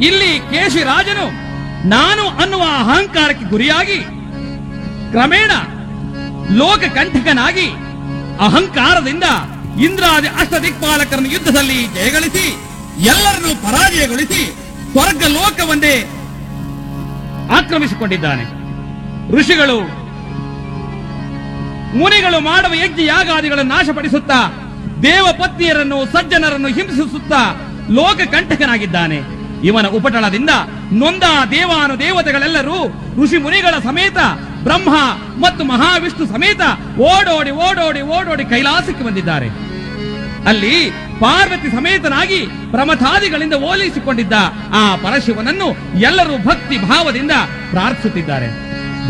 ಇಲ್ಲಿ ಕೇಶಿರಾಜನು ನಾನು ಅನ್ನುವ ಅಹಂಕಾರಕ್ಕೆ ಗುರಿಯಾಗಿ ಕ್ರಮೇಣ ಲೋಕಕಂಠಕನಾಗಿ ಅಹಂಕಾರದಿಂದ ಇಂದ್ರಾದಿ ಅಷ್ಟ ದಿಕ್ಪಾಲಕರನ್ನು ಯುದ್ಧದಲ್ಲಿ ಜಯಗಳಿಸಿ ಎಲ್ಲರನ್ನೂ ಪರಾಜಯಗೊಳಿಸಿ ಸ್ವರ್ಗ ಲೋಕವನ್ನೇ ಆಕ್ರಮಿಸಿಕೊಂಡಿದ್ದಾನೆ ಋಷಿಗಳು ಮುನಿಗಳು ಮಾಡುವ ಯಜ್ಞ ಯಾಗಾದಿಗಳನ್ನು ನಾಶಪಡಿಸುತ್ತಾ ದೇವಪತ್ನಿಯರನ್ನು ಸಜ್ಜನರನ್ನು ಹಿಂಸಿಸುತ್ತಾ ಲೋಕಕಂಠಕನಾಗಿದ್ದಾನೆ ಇವನ ಉಪಟಳದಿಂದ ನೊಂದ ದೇವಾನು ದೇವತೆಗಳೆಲ್ಲರೂ ಋಷಿ ಮುನಿಗಳ ಸಮೇತ ಬ್ರಹ್ಮ ಮತ್ತು ಮಹಾವಿಷ್ಣು ಸಮೇತ ಓಡೋಡಿ ಓಡೋಡಿ ಓಡೋಡಿ ಕೈಲಾಸಕ್ಕೆ ಬಂದಿದ್ದಾರೆ ಅಲ್ಲಿ ಪಾರ್ವತಿ ಸಮೇತನಾಗಿ ಪ್ರಮಥಾದಿಗಳಿಂದ ಓಲೈಸಿಕೊಂಡಿದ್ದ ಆ ಪರಶಿವನನ್ನು ಎಲ್ಲರೂ ಭಕ್ತಿ ಭಾವದಿಂದ ಪ್ರಾರ್ಥಿಸುತ್ತಿದ್ದಾರೆ